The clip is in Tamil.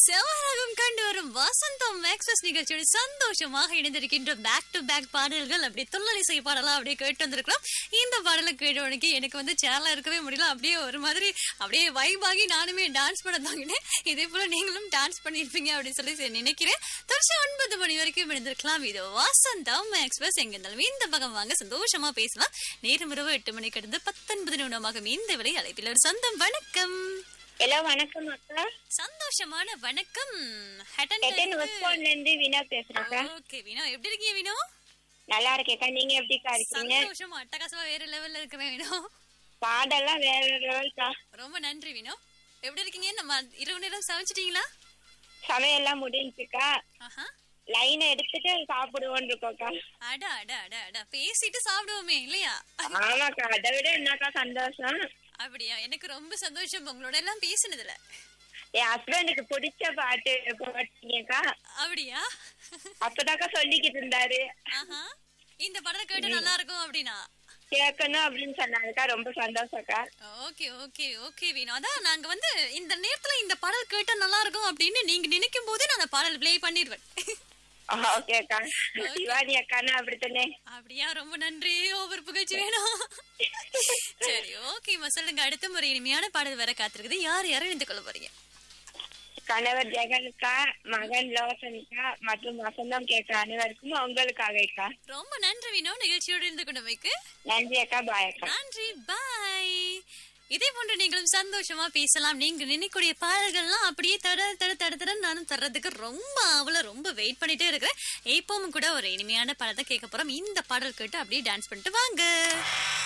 செவ்வாயகம் கண்டு வரும் வசந்தம் எக்ஸ்பிரஸ் நிகழ்ச்சியோட சந்தோஷமாக இணைந்திருக்கின்ற பேக் டு பேக் பாடல்கள் அப்படி துள்ளலிசை பாடலாம் அப்படியே கேட்டு வந்திருக்கிறோம் இந்த பாடலை கேட்டவனுக்கு எனக்கு வந்து சேனலா இருக்கவே முடியல அப்படியே ஒரு மாதிரி அப்படியே வைபாகி நானுமே டான்ஸ் பண்ண தாங்கினேன் இதே போல நீங்களும் டான்ஸ் பண்ணிருப்பீங்க அப்படின்னு சொல்லி சரி நினைக்கிறேன் தொடர்ச்சி ஒன்பது மணி வரைக்கும் இணைந்திருக்கலாம் இது வசந்தம் எக்ஸ்பிரஸ் எங்க இருந்தாலும் இந்த பக்கம் வாங்க சந்தோஷமா பேசலாம் நேரம் இரவு எட்டு மணி கடந்து பத்தொன்பது நிமிடமாக இந்த விலை அழைப்பில் ஒரு சொந்தம் வணக்கம் ஹலோ வணக்கம் அக்கா சந்தோஷமான வணக்கம் எட்டன் வெஸ்ட்போன்ல இருந்து வினா பேசுறேன்க்கா ஓகே வினோ எப்படி இருக்கீங்க வினோ நல்லா இருக்கேக்கா நீங்க எப்படிக்கா இருக்கீங்க சந்தோஷமா அட்டகாசமா வேற லெவல்ல இருக்கிறேன் வினோ பாடெல்லாம் வேற லெவல்க்கா ரொம்ப நன்றி வினோ எப்படி இருக்கீங்க நம்ம இரவு நேரம் சமைச்சிட்டீங்களா சமையல்லாம் முடிஞ்சுக்கா ஆஹா லைன் எடுத்துட்டு சாப்பிடுவோம் இருக்கோக்கா அட அட அட அட பேசிட்டு சாப்பிடுவோமே இல்லையா ஆமாக்கா அதை விட என்னக்கா சந்தோஷம் அப்படியா எனக்கு ரொம்ப சந்தோஷம் உங்களோட எல்லாம் பேசினதுல என் ஹஸ்பண்டுக்கு பிடிச்ச பாட்டு போட்டீங்கக்கா அப்படியா அப்பதாக்கா சொல்லிக்கிட்டு இருந்தாரு ஆஹா இந்த படத்தை கேட்டு நல்லா இருக்கும் அப்படின்னா கேட்கணும் அப்படின்னு சொன்னாருக்கா ரொம்ப சந்தோஷம்க்கா ஓகே ஓகே ஓகே வீணு அதான் நாங்க வந்து இந்த நேரத்துல இந்த பாடல் கேட்டா நல்லா இருக்கும் அப்படின்னு நீங்க நினைக்கும் போதே நான் அந்த பாடல் ப்ளே பண்ணிடுவேன் ஓகேக்கா சிவானி அக்கானா அப்படித்தானே அப்படியா ரொம்ப நன்றி ஓவர் புகழ்ச்சி வேணும் சரி ஓகே சொல்லுங்க அடுத்த முறை இனிமையான பாடல் வர காத்திருக்குது யார் யாரும் இணைந்து கொள்ள போறீங்க கணவர் ஜெகனுக்கா மகன் லோசனுக்கா மற்றும் வசந்தம் கேட்க அனைவருக்கும் உங்களுக்காகக்கா ரொம்ப நன்றி வினோ நிகழ்ச்சியோடு இருந்து கொண்டமைக்கு நன்றி அக்கா பாய் அக்கா நன்றி பாய் இதே போன்று நீங்களும் சந்தோஷமா பேசலாம் நீங்க நினைக்கூடிய பாடல்கள்லாம் அப்படியே தட தட தட தட நானும் தர்றதுக்கு ரொம்ப அவள ரொம்ப வெயிட் பண்ணிட்டே இருக்கிறேன் இப்பவும் கூட ஒரு இனிமையான பாடத்தை கேட்க போறோம் இந்த பாடல் கேட்டு அப்படியே டான்ஸ் பண்ணிட்டு வாங்க